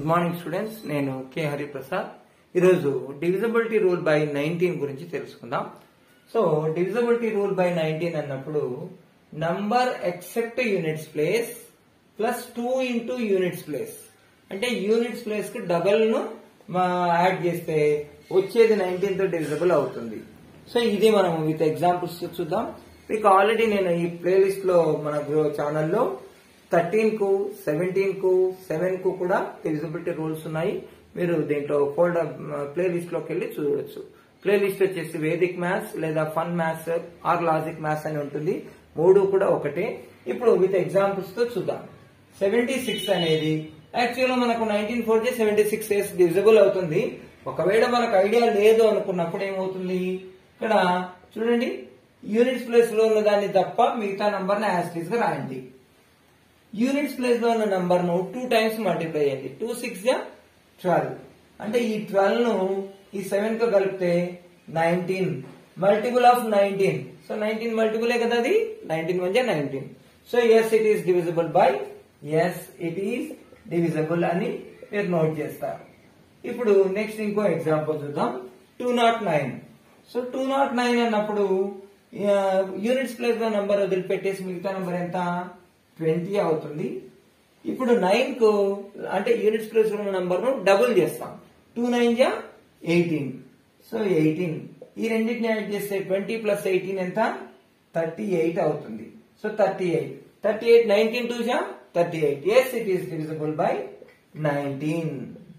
good morning students నేను K Hariprasad ఈరోజు divisibility rule by nineteen గురించి తెలుసుకుందాం so divisibility rule by nineteen అన్నప్పుడు number except units place plus two into units place అంటే units place కి double ను add చేస్తే వచ్చేది నైన్టీన్ తో డివిజబుల్ అవుతుంది సో ఇది మనం విత్ ఎగ్జాంపుల్స్ చూద్దాం మీకు ఆల్రెడీ నేను ఈ ప్లేలిస్ట్ లో మన ఛానల్లో థర్టీన్ కు సెవెంటీన్ కు సెవెన్ కు కూడా డివిజిబిలిటీ రూల్స్ ఉన్నాయి మీరు దీంట్లో ఫోల్డర్ ప్లేలిస్ట్ లోకి వెళ్ళి చూడొచ్చు ప్లేలిస్ట్ వచ్చేసి వేదిక్ మ్యాథ్స్ లేదా fun maths or logic maths అని ఉంటుంది మూడు కూడా ఒకటే ఇప్పుడు విత్ ఎగ్జాంపుల్స్ తో చూద్దాం సెవెంటీ సిక్స్ అనేది యాక్చువల్ గా మనకు nineteen forty seventy six years divisible అవుతుంది ఒకవేళ మనకు ఐడియా లేదు అనుకున్నప్పుడు ఏమవుతుంది ఇక్కడ చూడండి యూనిట్స్ ప్లేస్ లో ఉన్న దాన్ని తప్ప మిగతా నంబర్ ని యాస్టీస్ గా రాయండి యూనిట్స్ ప్లేస్ లో ఉన్న నంబర్ ను టూ టైమ్స్ మల్టిప్లై చేయండి టూ సిక్స్ జా ట్వెల్వ్ అంటే ఈ ట్వెల్వ్ ను ఈ సెవెన్ తో కలిపితే nineteen multiple of nineteen so nineteen మల్టిపులే కదా అది నైన్టీన్ వన్ జా nineteen so yes it is divisible by yes it is divisible అని మీరు నోట్ చేస్తారు ఇప్పుడు నెక్స్ట్ ఇంకో ఎగ్జాంపుల్ చూద్దాం two nought nine so two nought nine అన్నప్పుడు యూనిట్స్ ప్లేస్ లో నంబర్ వదిలిపెట్టేసి మిగతా నంబర్ ఎంత ట్వంటీ అవుతుంది ఇప్పుడు నైన్ కు అంటే యూనిట్స్ ప్లేస్ లో ఉన్న నంబర్ ను డబుల్ చేస్తాం టూ నైన్ జా ఎయిటీన్ సో ఎయిటీన్ ఈ రెండింటిని యాడ్ చేస్తే ట్వంటీ ప్లస్ ఎయిటీన్ ఎంత థర్టీ ఎయిట్ అవుతుంది so thirty eight thirty eight nineteen two జా thirty eight yes it is divisible by nineteen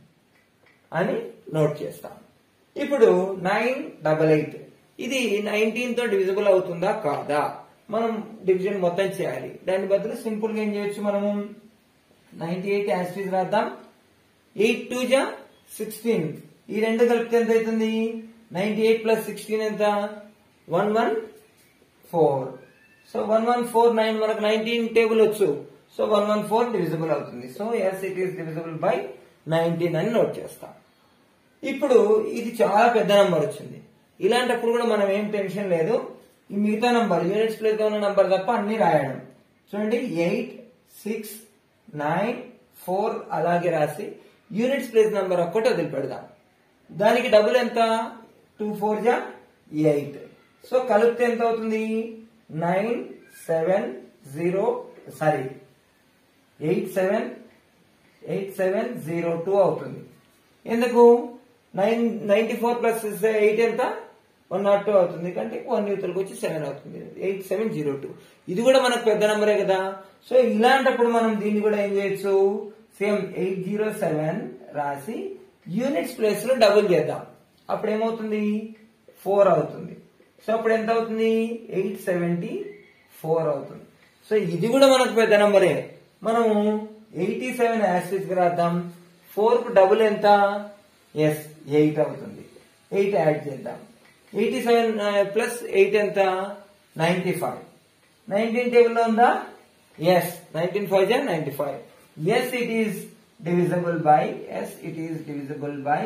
అని నోట్ చేస్తాం ఇప్పుడు నైన్ డబల్ ఎయిట్ ఇది నైన్టీన్ తో డివిజిబుల్ అవుతుందా కాదా మనం డివిజన్ మొత్తం చేయాలి దాని బదులు సింపుల్ గా ఏం చేయొచ్చు మనము నైన్టీ ఎయిట్ యాస్టీస్ రాద్దాం ఎయిట్ టూ జా సిక్స్టీన్ ఈ రెండు కలిపితే ఎంత అవుతుంది నైన్టీ ఎయిట్ ప్లస్ సిక్స్టీన్ ఎంత one one four so one one four nine మనకు నైన్టీన్ టేబుల్ వచ్చు so one one four divisible అవుతుంది so yes it is divisible by nineteen అని నోట్ చేస్తాం ఇప్పుడు ఇది చాలా పెద్ద నంబర్ వచ్చింది ఇలాంటప్పుడు కూడా మనం ఏం టెన్షన్ లేదు ఈ మిగతా నంబర్ యూనిట్స్ ప్లేస్ లో ఉన్న నంబర్ తప్ప అన్ని రాయడం చూడండి ఎయిట్ సిక్స్ నైన్ ఫోర్ అలాగే రాసి యూనిట్స్ ప్లేస్ నంబర్ ఒక్కటి వదిలిపెడదాం దానికి డబుల్ ఎంత టూ ఫోర్ జా ఎయిట్ సో కలిపితే ఎంత అవుతుంది nine seven zero sorry eight seven eight seven zero two అవుతుంది ఎందుకు nine ninety four plus eight ఎంత వన్ నాట్ టూ అవుతుంది కంటే వన్ యూతలకు వచ్చి సెవెన్ అవుతుంది ఎయిట్ సెవెన్ జీరో టూ ఇది కూడా మనకు పెద్ద నంబరే కదా సో ఇలాంటప్పుడు మనం దీన్ని కూడా ఏం చేయొచ్చు సేమ్ ఎయిట్ జీరో సెవెన్ రాసి యూనిట్స్ ప్లేస్ లో డబుల్ చేద్దాం అప్పుడు ఏమవుతుంది ఫోర్ అవుతుంది సో అప్పుడు ఎంత అవుతుంది ఎయిట్ సెవెంటీ ఫోర్ అవుతుంది సో ఇది కూడా మనకు పెద్ద నంబరే మనము ఎయిటీ సెవెన్ యాసిడ్స్ రాద్దాం ఫోర్ కు డబుల్ ఎంత ఎస్ ఎయిట్ అవుతుంది ఎయిట్ యాడ్ చేద్దాం ఎయిటీ సెవెన్ ప్లస్ ఎయిట్ ఎంత నైన్టీ ఫైవ్ నైన్టీన్ టేబుల్లో ఉందా ఎస్ నైన్టీన్ ఫైవ్ జా ninety five yes it is divisible by yes it is divisible by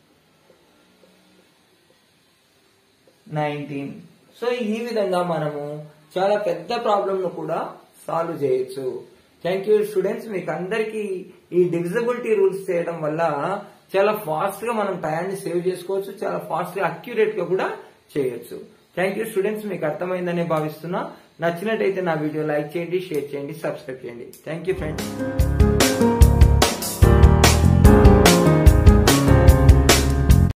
nineteen so ఈ విధంగా మనము చాలా పెద్ద ప్రాబ్లం ను కూడా సాల్వ్ చేయొచ్చు థ్యాంక్ యూ స్టూడెంట్స్ మీకు అందరికి ఈ డివిజిబిలిటీ రూల్స్ చేయడం వల్ల చాలా ఫాస్ట్ గా మనం టయాన్ని సేవ్ చేసుకోవచ్చు చాలా ఫాస్ట్ గా అక్యురేట్ గా కూడా చేయొచ్చు థ్యాంక్ యూ స్టూడెంట్స్ మీకు అర్థమైందని భావిస్తున్నా నచ్చినట్టయితే నా వీడియో లైక్ చేయండి షేర్ చేయండి సబ్స్క్రైబ్ చేయండి థ్యాంక్ యూ ఫ్రెండ్స్